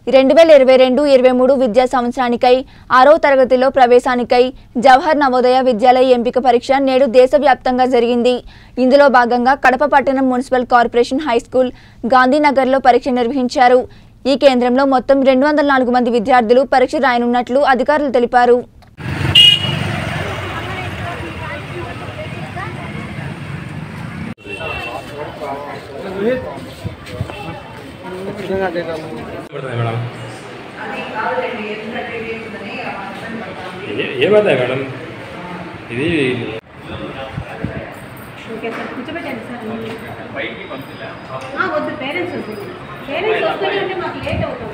రెండు వేల ఇరవై రెండు ఇరవై మూడు విద్యా సంవత్సరానికై ఆరో తరగతిలో ప్రవేశానికై జవహర్ నవోదయ విద్యాలయ ఎంపిక పరీక్ష నేడు దేశవ్యాప్తంగా జరిగింది ఇందులో భాగంగా కడప పట్టణం మున్సిపల్ కార్పొరేషన్ హై స్కూల్ గాంధీనగర్లో పరీక్ష నిర్వహించారు ఈ కేంద్రంలో మొత్తం రెండు వందల నాలుగు మంది విద్యార్థులు పరీక్ష రాయనున్నట్లు అధికారులు తెలిపారు పడుతుంది మేడం ఏ- ఏమవుతాయి మేడం ఇది ఓకే సార్ కూర్చోబెట్టండి సార్ ఆ, వద్దు పేరెంట్స్ వద్దు పేరెంట్స్ వస్తూనే ఉంటే మాకు లేట్ అవుతుంది